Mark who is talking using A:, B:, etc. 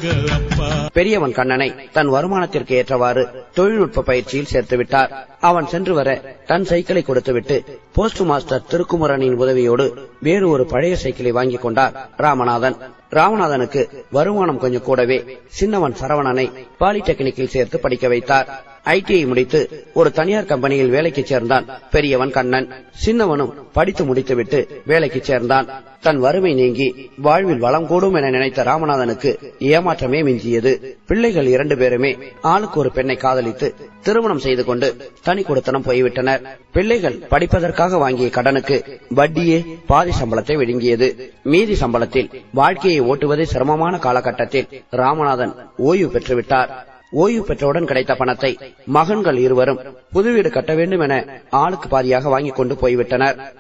A: வாழ்க அப்பா
B: பெரியவன் கண்ணனை தன் வருமானத்திற்கு ஏற்றவாறு தொழில்நுட்ப பயிற்சியில் சேர்த்து விட்டார் அவன் சென்று வர தன் சைக்கிளை கொடுத்துவிட்டு போஸ்ட் மாஸ்டர் திருக்குமரனின் உதவியோடு வேறு ஒரு பழைய சைக்கிளை வாங்கிக் கொண்டார் ராமநாதன் ராமநாதனுக்கு வருமானம் கொஞ்சம் கூடவே சின்னவன் சரவணனை பாலிடெக்னிக்கில் சேர்த்து படிக்க வைத்தார் ஐடிஐ முடித்து ஒரு தனியார் கம்பெனியில் வேலைக்கு சேர்ந்தான் பெரியவன் கண்ணன் சின்னவனும் படித்து முடித்துவிட்டு வேலைக்கு சேர்ந்தான் தன் வறுமை நீங்கி வாழ்வில் வளம் கூடும் என நினைத்த ராமநாதனுக்கு ஏமாற்றமே மிஞ்சியது பிள்ளைகள் இரண்டு பேருமே ஆளுக்கு ஒரு பெண்ணை காதலித்து திருமணம் செய்து கொண்டு தனி கொடுத்தனம் போய்விட்டனர் பிள்ளைகள் படிப்பதற்காக வாங்கிய கடனுக்கு வட்டியே பாதி சம்பளத்தை விழுங்கியது மீதி சம்பளத்தில் வாழ்க்கையை ஓட்டுவதே சிரமமான காலகட்டத்தில் ராமநாதன் ஓய்வு பெற்றுவிட்டார் ஓய்வு பெற்றவுடன் கிடைத்த பணத்தை மகன்கள் இருவரும் புது வீடு கட்ட வேண்டும் என ஆளுக்கு பாதியாக வாங்கிக் கொண்டு போய்விட்டனர்